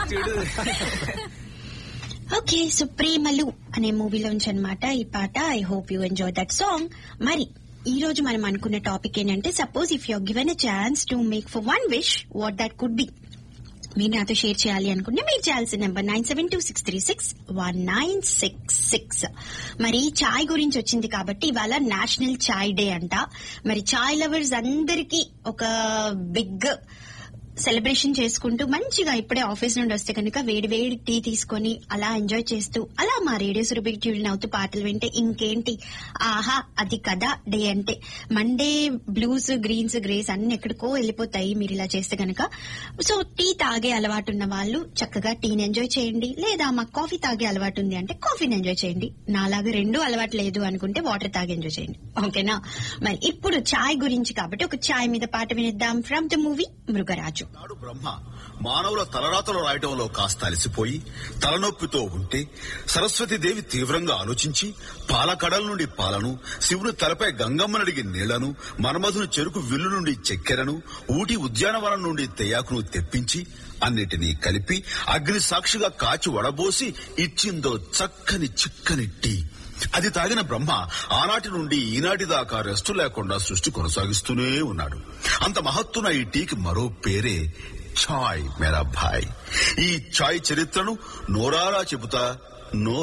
చూడు okay so ప్రేమలు అనే మూవీలోంచి అనమాట ఈ పాట I hope you enjoy that song మరి ఈ రోజు మనం అనుకున్న టాపిక్ ఏంటంటే suppose if you given a chance to make for one wish what that could be మీరు నాతో షేర్ చేయాలి అనుకుంటే మీరు చేయాల్సిన number nine seven two six three six one nine six six మరి చాయ్ గురించి వచ్చింది కాబట్టి ఇవాళ నేషనల్ చాయ్ డే అంట మరి చాయ్ లవర్స్ అందరికీ ఒక బిగ్ సెలబ్రేషన్ చేసుకుంటూ మంచిగా ఇప్పుడే ఆఫీస్ నుండి వస్తే కనుక వేడి వేడి టీ తీసుకొని అలా ఎంజాయ్ చేస్తూ అలా మా రేడియో సురభి ట్యూన్ అవుతూ పాటలు వింటే ఇంకేంటి ఆహా అది కదా డే అంటే మండే బ్లూస్ గ్రీన్స్ గ్రేస్ అన్ని ఎక్కడికో వెళ్ళిపోతాయి మీరు ఇలా చేస్తే కనుక సో టీ తాగే అలవాటు ఉన్న వాళ్ళు చక్కగా టీని ఎంజాయ్ చేయండి లేదా మాకు కాఫీ తాగే అలవాటు ఉంది అంటే కాఫీని ఎంజాయ్ చేయండి నాలాగా రెండు అలవాటు లేదు అనుకుంటే వాటర్ తాగి ఎంజాయ్ చేయండి ఓకేనా మరి ఇప్పుడు చాయ్ గురించి కాబట్టి ఒక చాయ్ మీద పాట వినిద్దాం ఫ్రమ్ ద మూవీ మృగరాజు నాడు బ్రహ్మ మానవుల తలరాతలు రాయటంలో కాస్త అలసిపోయి తలనొప్పితో ఉంటే సరస్వతీదేవి తీవ్రంగా ఆలోచించి పాలకడల నుండి పాలను శివుని తలపై గంగమ్మనడిగి నీళ్లను మన్మధుని చెరుకు విల్లు నుండి చక్కెరను ఊటి ఉద్యానవనం నుండి తెయాకును తెప్పించి అన్నిటినీ కలిపి అగ్ని సాక్షిగా కాచి వడబోసి ఇచ్చిందో చక్కని చిక్కని టీ అది తాగిన బ్రహ్మ ఆనాటి నుండి ఈనాటి దాకా రెస్టు లేకుండా సృష్టి కొనసాగిస్తూనే ఉన్నాడు అంత మహత్తున ఈ టీకి మరో పేరే ఛాయ్ మేరా భాయ్ ఈ ఛాయ్ చరిత్రను నోరారా చెబుతా నో